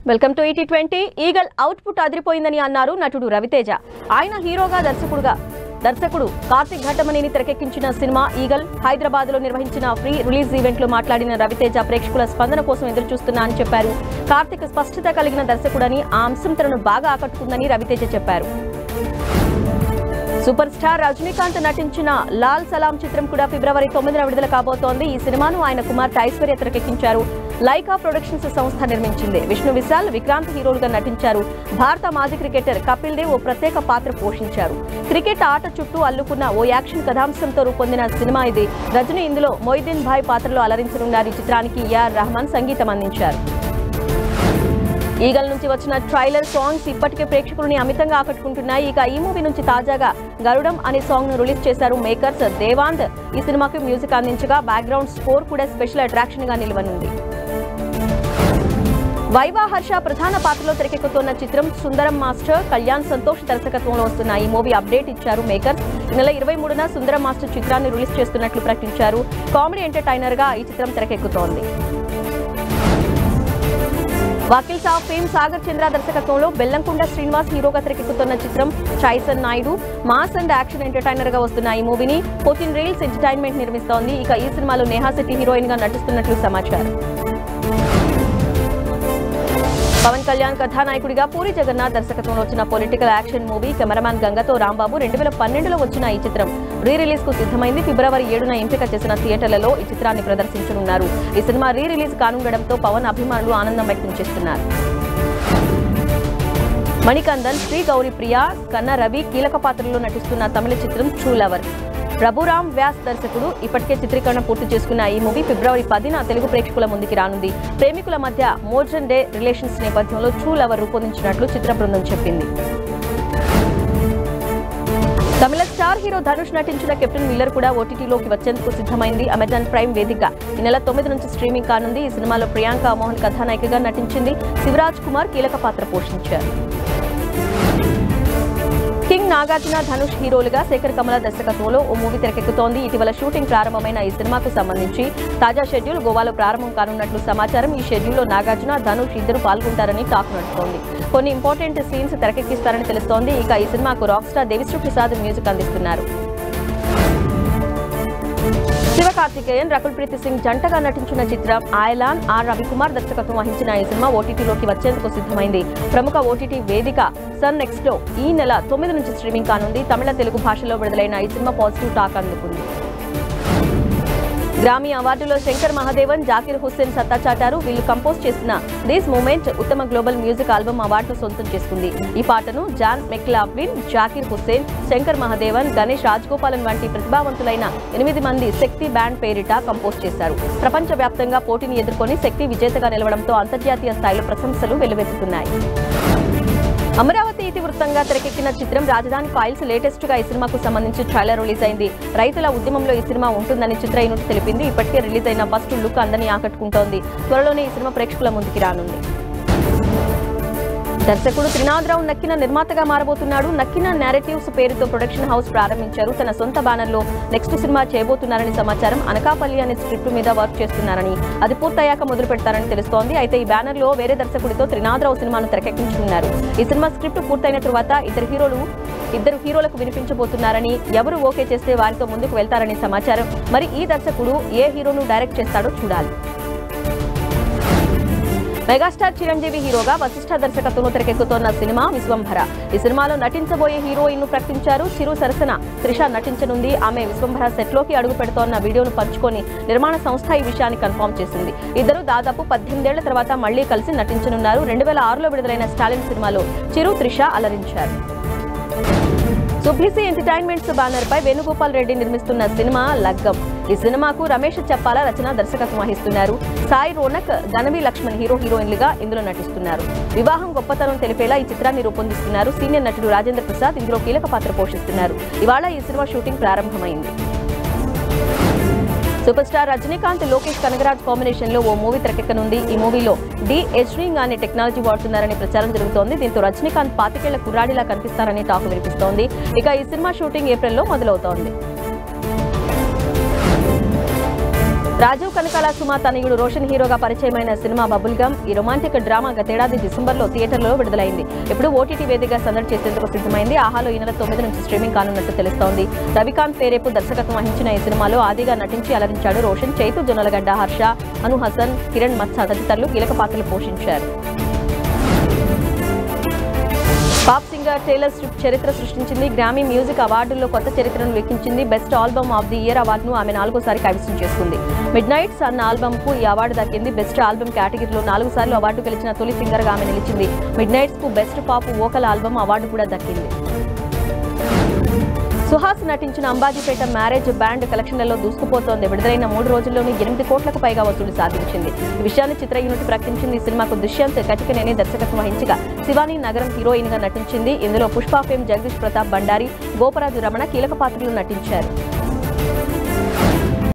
welcome to ET twenty eagle output అదిరిపోయిందని అన్నారు నటుడు రవితేజ ఆయన హీరోగా దర్శకుడుగా దర్శకుడు కార్తిక్ ఘట్టమనేని తెరకెక్కించిన సినిమా ఈగల్ హైదరాబాద్ లో నిర్వహించిన ఫ్రీ రిలీజ్ ఈవెంట్ లో మాట్లాడిన రవితేజ ప్రేక్షకుల స్పందన కోసం ఎదురు చూస్తున్నా అని చెప్పారు కార్తిక్ స్పష్టత కలిగిన దర్శకుడని ఆ అంశం తనను బాగా ఆకట్టుకుందని రవితేజ చెప్పారు సూపర్ స్టార్ రజనీకాంత్ నటించిన లాల్ సలాం చిత్రం కూడా ఫిబ్రవరి తొమ్మిదిన విడుదల కాబోతోంది ఈ సినిమాను ఆయన కుమార్తె ఐశ్వర్య తెరకెక్కించారు లైకా ప్రొడక్షన్స్ సంస్థ నిర్మించింది విష్ణు విశాల్ విక్రాంత్ హీరోలుగా నటించారు భారత మాజీ క్రికెటర్ కపిల్ దేవ్ ఓ ప్రత్యేక పాత్ర పోషించారు క్రికెట్ ఆట చుట్టూ అల్లుకున్న ఓ యాక్షన్ కథాంశంతో రూపొందిన సినిమా ఇది రజనీ ఇందులో మొయిద్దీన్ భాయ్ పాత్రలో అలరించనున్నారు ఈ చిత్రానికి ఏఆర్ రెహమాన్ సంగీతం అందించారు ఈగల్ నుంచి వచ్చిన ట్రైలర్ సాంగ్స్ ఇప్పటికే ప్రేక్షకులని అమితంగా ఆకట్టుకుంటున్నాయి ఇక ఈ మూవీ నుంచి తాజాగా గరుడం అనే సాంగ్ ను రిలీజ్ చేశారు మేకర్స్ దేవాంత్ ఈ సినిమాకి మ్యూజిక్ అందించగా బ్యాక్గ్రౌండ్ స్కోర్ కూడా స్పెషల్ అట్రాక్షన్ గా నిలవనుంది వైవా హర్ష ప్రధాన పాత్రలో తెరకెక్కుతున్న చిత్రం సుందరం మాస్టర్ కళ్యాణ్ సంతోష్ దర్శకత్వంలో వస్తున్న ఈ మూవీ అప్డేట్ ఇచ్చారు మేకర్స్ ఈ నెల ఇరవై మూడున సుందరం మాస్టర్ చిత్రాన్ని రిలీజ్ చేస్తున్నట్లు ప్రకటించారు కామెడీ ఎంటర్టైనర్ గా ఈ చిత్రం తెరకెక్కుతోంది వకీల్ సాబ్ ఫేమ్ సాగర్ చంద్ర దర్శకత్వంలో బెల్లంకొండ శ్రీనివాస్ హీరోగా తెరకెక్కుతున్న చిత్రం చైసన్ Naidu mass and action entertainer గా వస్తున్న ఈ మూవీని పోతిన్ రీల్స్ ఎంటర్టైన్మెంట్ నిర్మిస్తోంది ఇక ఈ సినిమాలో నేహా శెట్టి హీరోయిన్ గా నటిస్తున్నట్లు సమాచారం పవన్ కళ్యాణ్ కథానాయకుడిగా పూరి జగన్నాథ్ దర్శకత్వంలో వచ్చిన పొలిటికల్ యాక్షన్ మూవీ కెమెరామ్యాన్ గంగతో రాంబాబు రెండు వేల పన్నెండులో వచ్చిన ఈ చిత్రం రీ రిలీజ్ కు సిద్ధమైంది ఫిబ్రవరి ఏడున ఎంపిక చేసిన థియేటర్లలో ఈ చిత్రాన్ని ప్రదర్శించనున్నారు ఈ సినిమా రీ రిలీజ్ కానుండడంతో పవన్ అభిమానులు ఆనందం వ్యక్తం చేస్తున్నారు మణికందన్ శ్రీ గౌరీ ప్రియ కన్న రవి కీలక పాత్రలో నటిస్తున్న తమిళ చిత్రం ట్రూ లవర్ ప్రభురామ్ వ్యాస్ దర్శకుడు ఇప్పటికే చిత్రీకరణ పూర్తి చేసుకున్న ఈ మూవీ ఫిబ్రవరి పదిన తెలుగు ప్రేక్షకుల ముందుకి రానుంది ప్రేమికుల మధ్య మోడ్రన్ డే రిలేషన్స్ నేపథ్యంలో ట్రూ లవర్ రూపొందించినట్లు చిత్ర బృందం చెప్పింది తమిళ స్టార్ హీరో ధనుష్ నటించిన కెప్టెన్ మిల్లర్ కూడా ఓటీటీలోకి వచ్చేందుకు సిద్ధమైంది అమెజాన్ ప్రైమ్ వేదిక ఈ నెల తొమ్మిది నుంచి స్ట్రీమింగ్ కానుంది ఈ సినిమాలో ప్రియాంక మోహన్ కథానాయికగా నటించింది శివరాజ్ కుమార్ కీలక పాత్ర పోషించారు కింగ్ నాగార్జున ధనుష్ హీరోలుగా శేఖర్ కమల దర్శకత్వంలో ఓ మూవీ తెరకెక్కుతోంది ఇటీవల షూటింగ్ ప్రారంభమైన ఈ సినిమాకు సంబంధించి తాజా షెడ్యూల్ గోవాలో ప్రారంభం కానున్నట్లు సమాచారం ఈ షెడ్యూల్లో నాగార్జున ధనుష్ ఇద్దరు పాల్గొంటారని టాక్ నడుస్తోంది కొన్ని ఇంపార్టెంట్ సీన్స్ తెరకెక్కిస్తారని తెలుస్తోంది ఇక ఈ సినిమాకు rock star Devisri Prasad music అందిస్తున్నారు శివకార్తికేయన్ రకుల్ ప్రీతి సింగ్ జంటగా నటించిన చిత్రం ఆయలాన్ ఆర్ రవికుమార్ దర్శకత్వం వహించిన ఈ సినిమా ఓటీటీలోకి వచ్చేందుకు సిద్ధమైంది ప్రముఖ ఓటీటీ వేదిక సన్ నెక్స్ట్ లో ఈ నెల తొమ్మిది నుంచి స్ట్రీమింగ్ కానుంది తమిళ తెలుగు భాషలో విడుదలైన ఈ సినిమా పాజిటివ్ టాక్ అందుకుంది గ్రామీ అవార్డులో శంకర్ మహాదేవన్ జాకిర్ హుస్సేన్ సత్తా చాటారు వీళ్ళు కంపోజ్ చేసిన దిస్ మూమెంట్ ఉత్తమ గ్లోబల్ మ్యూజిక్ ఆల్బమ్ అవార్డును సొంతం చేసుకుంది ఈ పాటను జాన్ మెక్లాఫ్లిన్ జాకిర్ హుస్సేన్ శంకర్ మహాదేవన్ గణేష్ రాజ్గోపాలన్ వంటి ప్రతిభావంతులైన ఎనిమిది మంది శక్తి బ్యాండ్ పేరిట కంపోజ్ చేశారు ప్రపంచవ్యాప్తంగా పోటీని ఎదుర్కొని శక్తి విజేతగా నిలవడంతో అంతర్జాతీయ స్థాయిలో ప్రశంసలు వెల్లువెత్తుతున్నాయి అమరావతి ఇతివృత్తంగా తెరకెక్కిన చిత్రం రాజధాని ఫైల్స్ లేటెస్ట్ గా ఈ సినిమాకు సంబంధించి ట్రైలర్ రిలీజ్ అయింది రైతుల ఉద్యమంలో ఈ సినిమా ఉంటుందని చిత్ర యూనిట్ తెలిపింది ఇప్పటికే రిలీజ్ అయిన ఫస్ట్ లుక్ అందరినీ ఆకట్టుకుంటోంది త్వరలోనే ఈ సినిమా ప్రేక్షకుల ముందుకి రానుంది దర్శకుడు త్రినాథరావు నక్కిన నిర్మాతగా మారబోతున్నాడు నక్కిన నేరేటివ్స్ పేరుతో ప్రొడక్షన్ హౌస్ ప్రారంభించారు తన సొంత బ్యానర్ లో నెక్స్ట్ సినిమా చేయబోతున్నారని సమాచారం అనకాపల్లి అనే స్క్రిప్ట్ మీద వర్క్ చేస్తున్నారని అది పూర్తయ్యాక మొదలు పెడతారని తెలుస్తోంది అయితే ఈ బ్యానర్ లో వేరే దర్శకుడితో త్రినాథరావు సినిమాను తెరకెక్కించుకున్నారు ఈ సినిమా స్క్రిప్ట్ పూర్తయిన తరువాత ఇద్దరు హీరోలు ఇద్దరు హీరోలకు వినిపించబోతున్నారని ఎవరు ఓకే చేస్తే వారితో ముందుకు వెళ్తారని సమాచారం మరి ఈ దర్శకుడు ఏ హీరోను డైరెక్ట్ చేస్తాడో చూడాలి మెగాస్టార్ చిరంజీవి హీరోగా వశిష్ఠ దర్శకత్వంలో తెరకెక్కుతోన్న సినిమా విశ్వంభర ఈ సినిమాలో నటించబోయే హీరోయిన్ ను ప్రకటించారు చిరు సరసన త్రిష నటించనుంది ఆమె విశ్వంభర సెట్ లోకి అడుగు పెడుతోన్న వీడియోను పంచుకొని నిర్మాణ సంస్థ ఈ విషయాన్ని కన్ఫర్మ్ చేసింది ఇద్దరు దాదాపు పద్దెనిమిదేళ్ల తర్వాత మళ్లీ కలిసి నటించనున్నారు రెండు వేల ఆరులో విడుదలైన స్టాలిన్ సినిమాలో చిరు త్రిష అలరించారు సుబ్లిసి ఎంటర్టైన్మెంట్స్ బ్యానర్ పై వేణుగోపాల్ రెడ్డి నిర్మిస్తున్న సినిమా లగ్గం ఈ సినిమాకు రమేష్ చెప్పాల రచన దర్శకత్వం వహిస్తున్నారు సాయి రోనక్ ధనవి లక్ష్మణ్ హీరో హీరోయిన్లుగా ఇందులో నటిస్తున్నారు వివాహం గొప్పతనం తెలిపేలా ఈ చిత్రాన్ని రూపొందిస్తున్నారు సీనియర్ నటుడు రాజేంద్ర ప్రసాద్ ఇందులో కీలక పాత్ర పోషిస్తున్నారు ఇవాళ ఈ సినిమా షూటింగ్ ప్రారంభమైంది super star Rajinikanth Lokesh Kanagaraj combination లో ఓ మూవీ తెరకెక్కనుంది ఈ మూవీలో డి ఎజ్రింగ్ అనే టెక్నాలజీ వాడుతున్నారని ప్రచారం జరుగుతోంది దీంతో రజనీకాంత్ పాతికేళ్ల కుర్రాడిలా కనిపిస్తారని టాక్ వినిపిస్తోంది ఇక ఈ సినిమా షూటింగ్ ఏప్రిల్లో మొదలవుతోంది రాజీవ్ కనకాల సుమ తనయుడు రోషన్ హీరోగా పరిచయమైన సినిమా బబుల్ గమ్ ఈ రొమాంటిక్ డ్రామా గతేడాది డిసెంబర్లో థియేటర్లో విడుదలైంది ఇప్పుడు ఓటీటీ వేదికగా సందడి చేసేందుకు సిద్ధమైంది ఆహాలో ఈ నెల తొమ్మిది నుంచి స్ట్రీమింగ్ కానున్నట్టు తెలుస్తోంది రవికాంత్ పేరేపు దర్శకత్వం వహించిన ఈ సినిమాలో ఆదిగా నటించి అలరించాడు రోషన్ చైతు జొన్నలగడ్డ హర్ష అను హసన్ కిరణ్ మత్స తదితరులు కీలక పాత్రలు పోషించారు పాప్ సింగర్ టేలర్ స్విఫ్ట్ చరిత్ర సృష్టించింది గ్రామీ మ్యూజిక్ అవార్డుల్లో కొత్త చరిత్రను లిఖించింది best album of the year అవార్డును ఆమె నాలుగోసారి కైవసం చేసుకుంది మిడ్ నైట్స్ అన్న ఆల్బమ్ కు ఈ అవార్డు దక్కింది బెస్ట్ ఆల్బమ్ కేటగిరీలో నాలుగు సార్లు అవార్డు గెలిచిన తొలి సింగర్ గా ఆమె నిలిచింది మిడ్ నైట్స్ కు best pop vocal album award కూడా దక్కింది సుహాస్ నటించిన అంబాజీపేట మ్యారేజ్ బ్యాండ్ కలెక్షన్లలో దూసుకుపోతోంది విడుదలైన మూడు రోజుల్లోనే ఎనిమిది కోట్లకు పైగా వసూలు సాధించింది ఈ విషయాన్ని చిత్ర యూనిట్ ప్రకటించింది ఈ సినిమాకు దుష్యంత్ కటికనేని దర్శకత్వం వహించగా శివానీ నగరం హీరోయిన్ గా నటించింది ఇందులో పుష్ప ఫేమ్ జగదీష్ ప్రతాప్ బండారి గోపరాజు రమణ కీలక పాత్రలు నటించారు